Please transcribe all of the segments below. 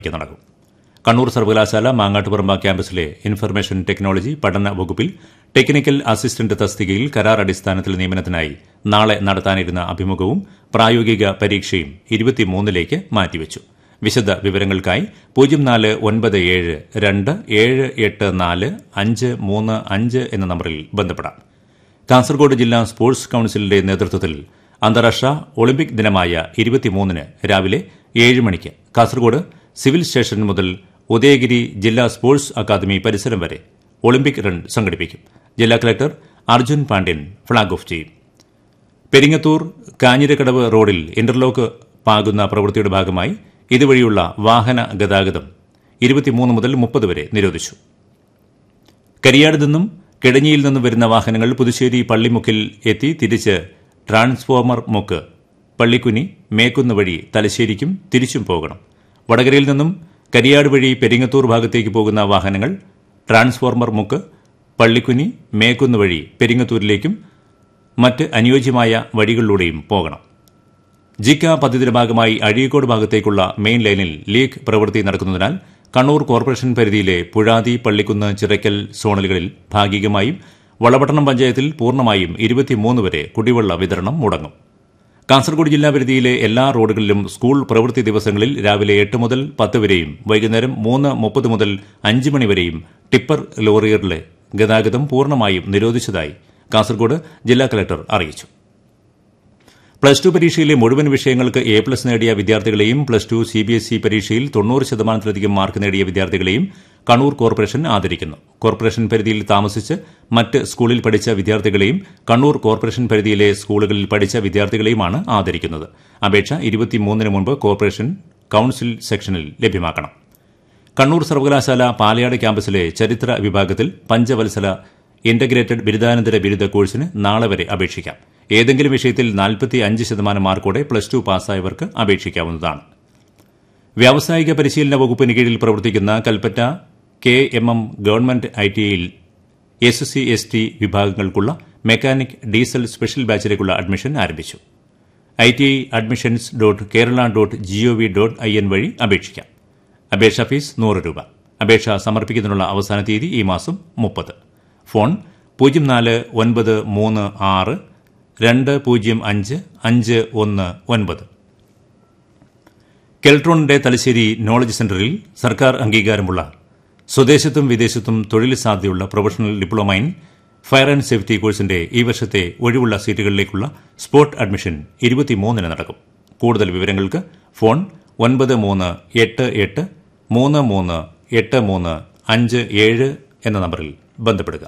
നടക്കും കണ്ണൂർ സർവകലാശാല Mangattuparamba ക്യാമ്പസിലെ information technology പഠന വകുപ്പിൽ ടെക്നിക്കൽ അസിസ്റ്റന്റ് തസ്തികയിൽ കരാർ അടിസ്ഥാനത്തിൽ നിയമനത്തിനായി നാളെ നടത്താനിരുന്ന അഭിമുഖവും പ്രായോഗിക പരീക്ഷയും ഇരുപത്തിമൂന്നിലേക്ക് മാറ്റിവച്ചു വിശദ വിവരങ്ങൾക്കായി പൂജ്യം നാല് ഒൻപത് ഏഴ് രണ്ട് ഏഴ് എട്ട് നാല് അഞ്ച് മൂന്ന് അഞ്ച് എന്ന നമ്പറിൽ ബന്ധപ്പെടാം കാസർഗോഡ് ജില്ലാ സ്പോർട്സ് കൌൺസിലിന്റെ നേതൃത്വത്തിൽ അന്താരാഷ്ട്ര ഒളിമ്പിക് ദിനമായ ഇരുപത്തിമൂന്നിന് രാവിലെ ഏഴ് മണിക്ക് കാസർഗോഡ് സിവിൽ സ്റ്റേഷൻ മുതൽ ഉദയഗിരി ജില്ലാ സ്പോർട്സ് അക്കാദമി പരിസരം വരെ ഒളിമ്പിക് റൺ സംഘടിപ്പിക്കും ജില്ലാ collector Arjun Pandian flag off ചെയ്യും പെരിങ്ങത്തൂർ കാഞ്ഞിരക്കടവ് റോഡിൽ ഇന്റർലോക്ക് പാകുന്ന പ്രവൃത്തിയുടെ ഭാഗമായി ഇതുവഴിയുള്ള വാഹന ഗതാഗതം ഇരുപത്തിമൂന്ന് മുതൽ മുപ്പത് വരെ നിരോധിച്ചു കരിയാട് നിന്നും കിടഞ്ഞിയിൽ നിന്നും വരുന്ന വാഹനങ്ങൾ പുതുശ്ശേരി പള്ളിമുക്കിൽ എത്തി തിരിച്ച് ട്രാൻസ്ഫോമർ മുക്ക് പള്ളിക്കുനി മേക്കുന്ന് വഴി തലശ്ശേരിക്കും തിരിച്ചും പോകണം വടകരയിൽ നിന്നും കരിയാട് വഴി പെരിങ്ങത്തൂർ ഭാഗത്തേക്ക് പോകുന്ന വാഹനങ്ങൾ ട്രാൻസ്ഫോർമർ മുക്ക് പള്ളിക്കുനി മേക്കുന്ന് വഴി പെരിങ്ങത്തൂരിലേക്കും മറ്റ് അനുയോജ്യമായ വഴികളിലൂടെയും പോകണം ജിക്ക പദ്ധതിയുടെ ഭാഗമായി അഴീക്കോട് ഭാഗത്തേക്കുള്ള മെയിൻ ലൈനിൽ ലീഗ് പ്രവൃത്തി നടക്കുന്നതിനാൽ കണ്ണൂർ കോർപ്പറേഷൻ പരിധിയിലെ പുഴാതി പള്ളിക്കുന്ന് ചിറയ്ക്കൽ സോണലുകളിൽ ഭാഗികമായും വളപട്ടണം പഞ്ചായത്തിൽ പൂർണ്ണമായും ഇരുപത്തിമൂന്ന് വരെ കുടിവെള്ള വിതരണം മുടങ്ങും കാസർഗോഡ് ജില്ലാ പരിധിയിലെ എല്ലാ റോഡുകളിലും സ്കൂൾ പ്രവൃത്തി ദിവസങ്ങളിൽ രാവിലെ എട്ട് മുതൽ പത്ത് വരെയും വൈകുന്നേരം മൂന്ന് മുപ്പത് മുതൽ അഞ്ച് മണിവരെയും ടിപ്പർ ലോറിയറിലെ ഗതാഗതം പൂർണ്ണമായും നിരോധിച്ചതായി കാസർഗോഡ് ജില്ലാ കലക്ടർ അറിയിച്ചു പ്ലസ് ടു പരീക്ഷയിലെ മുഴുവൻ വിഷയങ്ങൾക്ക് എ പ്ലസ് നേടിയ വിദ്യാർത്ഥികളെയും plus two C B S E പരീക്ഷയിൽ തൊണ്ണൂറ് ശതമാനത്തിലധികം മാർക്ക് നേടിയ വിദ്യാർത്ഥികളെയും കണ്ണൂർ കോർപ്പറേഷൻ ആദരിക്കുന്നു കോർപ്പറേഷൻ പരിധിയിൽ താമസിച്ച് മറ്റ് സ്കൂളിൽ പഠിച്ച വിദ്യാർത്ഥികളെയും കണ്ണൂർ കോർപ്പറേഷൻ പരിധിയിലെ സ്കൂളുകളിൽ പഠിച്ച വിദ്യാർത്ഥികളെയുമാണ് ആദരിക്കുന്നത് അപേക്ഷ ഇരുപത്തിമൂന്നിന് മുമ്പ് കോർപ്പറേഷൻ കൌൺസിൽ സെക്ഷനിൽ ലഭ്യമാക്കണം കണ്ണൂർ സർവകലാശാല പാലയാട് ക്യാമ്പസിലെ ചരിത്ര വിഭാഗത്തിൽ പഞ്ചവത്സര ഇന്റഗ്രേറ്റഡ് ബിരുദാനന്തര ബിരുദ കോഴ്സിന് നാളെ വരെ അപേക്ഷിക്കാം ഏതെങ്കിലും വിഷയത്തിൽ നാൽപ്പത്തി അഞ്ച് ശതമാനം മാർക്കോടെ പ്ലസ് ടു പാസ്സായവർക്ക് അപേക്ഷിക്കാവുന്നതാണ് വ്യാവസായിക പരിശീലന വകുപ്പിന് കീഴിൽ പ്രവർത്തിക്കുന്ന Kalpetta K M M government I ടിഐയിൽ എസ് സി എസ് ടി വിഭാഗങ്ങൾക്കുള്ള മെക്കാനിക് ഡീസൽ സ്പെഷ്യൽ ബാച്ചിലേക്കുള്ള അഡ്മിഷൻ ആരംഭിച്ചു I T I admissions dot Kerala dot GOV dot I N വഴി അപേക്ഷിക്കാം അപേക്ഷാ ഫീസ് നൂറ് രൂപ അപേക്ഷ സമർപ്പിക്കുന്നതിനുള്ള അവസാന തീയതി ഈ മാസം മുപ്പത് ഫോൺ പൂജ്യം നാല് ഒൻപത് മൂന്ന് ആറ് രണ്ട് പൂജ്യം അഞ്ച് അഞ്ച് ഒന്ന് ഒൻപത് കെൽട്രോണിന്റെ തലശ്ശേരി നോളജ് സെന്ററിൽ സർക്കാർ അംഗീകാരമുള്ള സ്വദേശത്തും വിദേശത്തും തൊഴിൽ സാധ്യതയുള്ള professional diploma in fire and safety കോഴ്സിന്റെ ഈ വർഷത്തെ ഒഴിവുള്ള സീറ്റുകളിലേക്കുള്ള സ്പോട്ട് അഡ്മിഷൻ ഇരുപത്തിമൂന്നിന് നടക്കും കൂടുതൽ വിവരങ്ങൾക്ക് ഫോൺ ഒൻപത് മൂന്ന് എട്ട് എട്ട് മൂന്ന് മൂന്ന് എട്ട് മൂന്ന് അഞ്ച് ഏഴ് എന്ന നമ്പറിൽ ബന്ധപ്പെടുക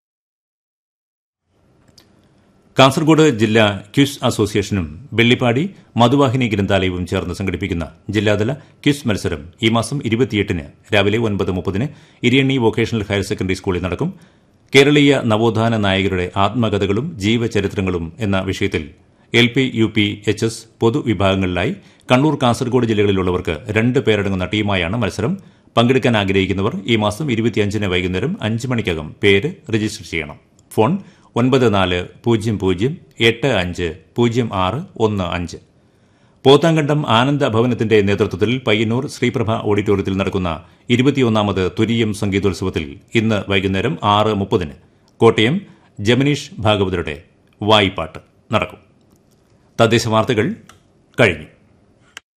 കാസർഗോഡ് ജില്ലാ ക്വിസ് അസോസിയേഷനും വെള്ളിപ്പാടി മധുവാഹിനി ഗ്രന്ഥാലയവും ചേർന്ന് സംഘടിപ്പിക്കുന്ന ജില്ലാതല ക്വിസ് മത്സരം ഈ മാസം ഇരുപത്തിയെട്ടിന് രാവിലെ ഒൻപത് മുപ്പതിന് ഇരിയണ്ണി വൊക്കേഷണൽ ഹയർ സെക്കൻഡറി സ്കൂളിൽ നടക്കും കേരളീയ നവോത്ഥാന നായകരുടെ ആത്മകഥകളും ജീവചരിത്രങ്ങളും എന്ന വിഷയത്തിൽ L P U P H S പൊതുവിഭാഗങ്ങളിലായി കണ്ണൂർ കാസർഗോഡ് ജില്ലകളിലുള്ളവർക്ക് രണ്ട് പേരടങ്ങുന്ന ടീമായാണ് മത്സരം പങ്കെടുക്കാൻ ആഗ്രഹിക്കുന്നവർ ഈ മാസം ഇരുപത്തിയഞ്ചിന് വൈകുന്നേരം അഞ്ച് മണിക്കകം പേര് രജിസ്റ്റർ ചെയ്യണം ഫോൺ ഒൻപത് നാല് പൂജ്യം പൂജ്യം എട്ട് അഞ്ച് പൂജ്യം ആറ് ഒന്ന് അഞ്ച് പോത്താങ്കണ്ടം ആനന്ദ ഭവനത്തിന്റെ നേതൃത്വത്തിൽ പയ്യന്നൂർ ശ്രീപ്രഭ ഓഡിറ്റോറിയത്തിൽ നടക്കുന്ന ഇരുപത്തിയൊന്നാമത് തുരീയം സംഗീതോത്സവത്തിൽ ഇന്ന് വൈകുന്നേരം ആറ് മുപ്പതിന് കോട്ടയം ജമനീഷ് ഭാഗവതരുടെ വായ്പാട്ട് നടക്കും തദ്ദേശ വാർത്തകൾ കഴിഞ്ഞു